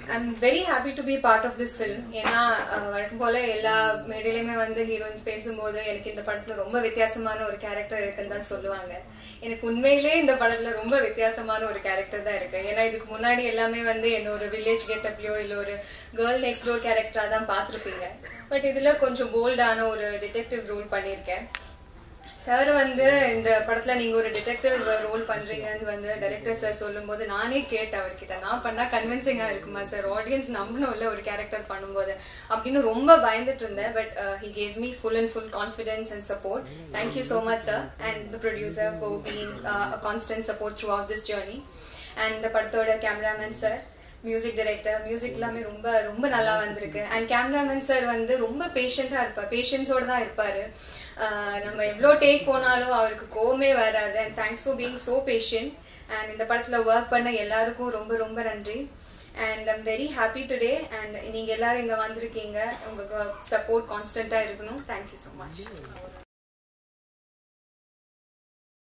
I'm very happy to be part of this film ஏன்னா ah, வழக்கம் போல எல்லா மேடையிலுமே வந்து ஹீரோயின்ஸ் பேசும்போது எனக்கு இந்த படத்துல ரொம்ப வித்தியாசமான ஒரு கேரக்டர் இருக்குன்னு தான் சொல்லுவாங்க எனக்கு உண்மையிலே இந்த படத்துல ரொம்ப வித்தியாசமான ஒரு கேரக்டர் தான் இருக்கு ஏன்னா இதுக்கு முன்னாடி எல்லாமே வந்து என்ன ஒரு வில்லேஜ் கெட்டப்லயோ இல்ல ஒரு கேர்ள் நெக்ஸ்ட் டோர் கேரக்டரா தான் பார்த்திருப்பீங்க பட் இதுல கொஞ்சம் போல்டான ஒரு டிடெக்டிவ் ரோல் பண்ணியிருக்கேன் சார் வந்து இந்த படத்துல நீங்க ஒரு டிடெக்டிவ் ரோல் பண்றீங்கன்னு வந்து டைரக்டர் சார் சொல்லும்போது நானே கேட்டேன் அவர்கிட்ட நான் பண்ணா கன்வின்சிங்கா இருக்குமா சார் ஆடியன்ஸ் நம்பணும்ல ஒரு கேரக்டர் பண்ணும்போது அப்படின்னு ரொம்ப பயந்துட்டு இருந்தேன் but he gave me full and full confidence and support thank you so much sir and the producer for being constant support throughout this journey and இந்த படத்தோட cameraman sir music director music எல்லாமே ரொம்ப ரொம்ப நல்லா வந்திருக்கு and cameraman sir வந்து ரொம்ப பேஷண்டா இருப்பார் பேஷன்ஸோட தான் இருப்பாரு ஆஹ் நம்ம எவ்வளோ டேக் போனாலும் அவருக்கு கோவமே வராது and thanks for being so patient and இந்த படத்துல ஒர்க் பண்ண எல்லாருக்கும் ரொம்ப ரொம்ப நன்றி and I'm very happy today and நீங்க எல்லாரும் இங்க வந்திருக்கீங்க உங்களுக்கு சப்போர்ட் கான்ஸ்டன்டா இருக்கணும் தேங்க்யூ ஸோ மச்